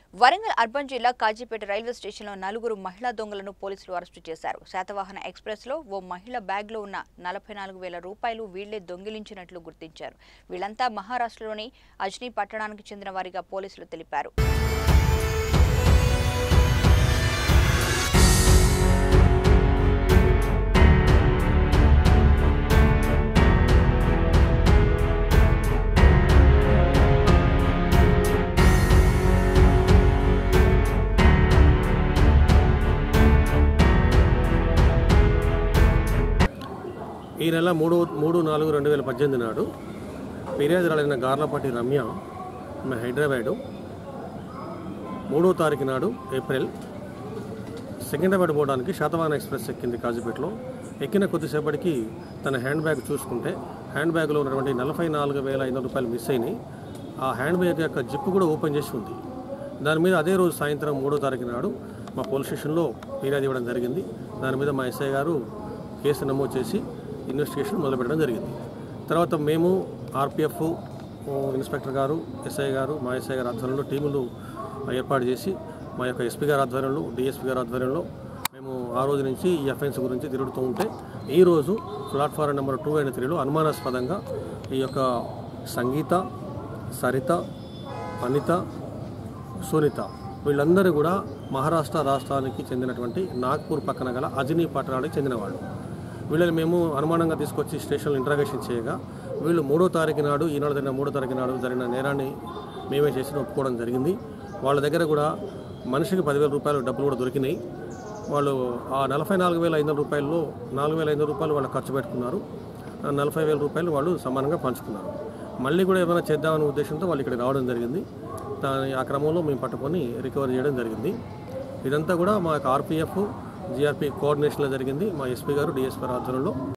Warangal urban జిల్లా Kazipet railway స్టేషన్లో నలుగురు మహిళా దొంగలను పోలీసులు అరెస్టు చేశారు శాతవాహన ఎక్స్ప్రెస్లో ఓ మహిళ బ్యాగ్లో ఉన్న నలభై నాలుగు వేల రూపాయలు వీళ్లే దొంగిలించినట్లు గుర్తించారు వీళ్లంతా మహారాష్ట్రలోని అజ్నీ పట్టణానికి చెందిన వారిగా పోలీసులు తెలిపారు ఈ నెల మూడు మూడు నాలుగు రెండు వేల పద్దెనిమిది నాడు ఫిర్యాదురాలైన గార్లపాటి రమ్య ఆమె హైదరాబాదు మూడో తారీఖు నాడు ఏప్రిల్ సికింద్రాబాద్ పోవడానికి శాతవాహన ఎక్స్ప్రెస్ ఎక్కింది కాజీపేటలో ఎక్కిన కొద్దిసేపటికి తన హ్యాండ్ బ్యాగ్ చూసుకుంటే హ్యాండ్ బ్యాగ్లో ఉన్నటువంటి నలభై నాలుగు వేల ఐదు రూపాయలు మిస్ అయినాయి ఆ హ్యాండ్ బ్యాగ్ యొక్క జిప్ కూడా ఓపెన్ చేసి ఉంది దాని మీద అదే రోజు సాయంత్రం మూడో తారీఖు నాడు మా పోలీస్ స్టేషన్లో ఫిర్యాదు ఇవ్వడం జరిగింది దాని మీద మా ఎస్ఐ గారు కేసు నమోదు చేసి ఇన్వెస్టిగేషన్ మొదలుపెట్టడం జరిగింది తర్వాత మేము ఆర్పిఎఫ్ ఇన్స్పెక్టర్ గారు ఎస్ఐ గారు మా ఎస్ఐ గారు ఆధ్వర్యంలో టీములు ఏర్పాటు చేసి మా యొక్క ఎస్పీ గారి ఆధ్వర్యంలో డిఎస్పీ గారి ఆధ్వర్యంలో మేము ఆ రోజు నుంచి ఈ అఫెన్స్ గురించి తిరుగుతూ ఉంటే ఈ రోజు ప్లాట్ఫారం నెంబర్ టూ అండ్ త్రీలో అనుమానాస్పదంగా ఈ యొక్క సంగీత సరిత అనిత సునీత వీళ్ళందరూ కూడా మహారాష్ట్ర రాష్ట్రానికి చెందినటువంటి నాగ్పూర్ పక్కన గల అజనీ పట్టణానికి చెందిన వాళ్ళు వీళ్ళని మేము అనుమానంగా తీసుకొచ్చి స్టేషన్లో ఇంట్రాగేషన్ చేయగా వీళ్ళు మూడో తారీఖు నాడు ఈనాడు జరిగిన మూడో తారీఖు నాడు జరిగిన నేరాన్ని మేమే చేసి ఒప్పుకోవడం జరిగింది వాళ్ళ దగ్గర కూడా మనిషికి పదివేల రూపాయలు డబ్బులు కూడా దొరికినాయి వాళ్ళు ఆ నలభై నాలుగు వేల ఐదు వందల రూపాయల్లో నాలుగు వేల ఐదు వందల రూపాయలు వాళ్ళు ఖర్చు పెట్టుకున్నారు ఆ నలభై వేల రూపాయలు వాళ్ళు సమానంగా పంచుకున్నారు మళ్ళీ కూడా ఏమైనా చేద్దామనే ఉద్దేశంతో వాళ్ళు ఇక్కడ రావడం జరిగింది దాని ఆ క్రమంలో మేము పట్టుకొని రికవరీ చేయడం జరిగింది ఇదంతా కూడా మా యొక్క ఆర్పిఎఫ్ జిఆర్పి కోఆర్డినేషన్లో జరిగింది మా ఎస్పీ గారు డిఎస్పీ ఆధ్వర్యంలో